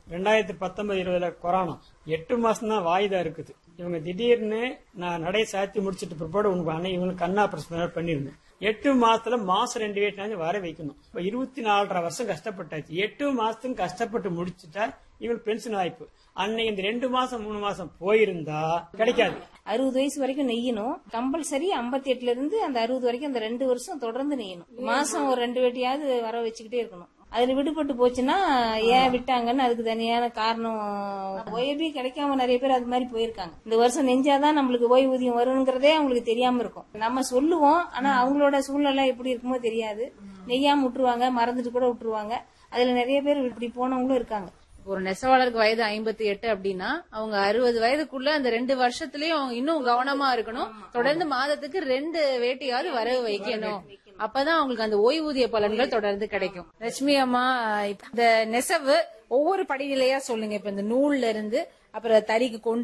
ரெண்டாயிரத்தி பத்தொன்பது இருபதுல கொரோனா எட்டு மாசம் தான் வாயுதா இருக்குது இவங்க திடீர்னு நான் நடை சாத்தி முடிச்சிட்டு பிற்பாடு உனக்கு அன்னை இவங்களுக்கு கண்ணா ஆபரேஷன் பண்ணிருந்தேன் எட்டு மாசத்துல மாசம் ரெண்டு வீட்டினாலும் வர வைக்கணும் இப்ப இருபத்தி நாலரை வருஷம் கஷ்டப்பட்டாச்சு எட்டு மாசத்துக்கு கஷ்டப்பட்டு முடிச்சுட்டா இவங்களுக்கு பென்ஷன் வாய்ப்பு அன்னைக்கு இந்த ரெண்டு மாசம் மூணு மாசம் போயிருந்தா கிடைக்காது அறுபது வயசு வரைக்கும் நெய்யணும் கம்பல்சரி ஐம்பத்தி எட்டுல இருந்து அந்த அறுபது வரைக்கும் அந்த ரெண்டு வருஷம் தொடர்ந்து நெய்யணும் மாசம் ஒரு ரெண்டு வேட்டியாவது வர வச்சுக்கிட்டே இருக்கணும் அதுல விடுபட்டு போச்சுன்னா ஏன் விட்டாங்கன்னு அதுக்கு தனியான காரணம் ஓய்வு கிடைக்காம நிறைய பேர் அது மாதிரி போயிருக்காங்க இந்த வருஷம் நெஞ்சாதான் நம்மளுக்கு ஓய்வூதியம் வருங்கிறதே அவங்களுக்கு தெரியாம இருக்கும் நம்ம சொல்லுவோம் ஆனா அவங்களோட சூழ்நிலை எப்படி இருக்குமோ தெரியாது நெய்யாம விட்டுருவாங்க மறந்துட்டு கூட விட்டுருவாங்க அதுல நிறைய பேர் இப்படி போனவங்களும் இருக்காங்க ஒரு நெசவாளருக்கு வயது ஐம்பத்தி எட்டு அப்படின்னா அவங்க அறுபது வயதுக்குள்ள அந்த ரெண்டு வருஷத்துலயும் அவங்க இன்னும் கவனமா இருக்கணும் தொடர்ந்து மாதத்துக்கு ரெண்டு வேட்டியாவது வரவு வைக்கணும் அப்பதான் அவங்களுக்கு அந்த ஓய்வூதிய பலன்கள் தொடர்ந்து கிடைக்கும் லட்சுமி அம்மா இப்ப இந்த நெசவு ஒவ்வொரு படிநிலையா சொல்லுங்க இப்ப இந்த நூல்ல இருந்து அப்புறம் தறிக்கு கொண்டு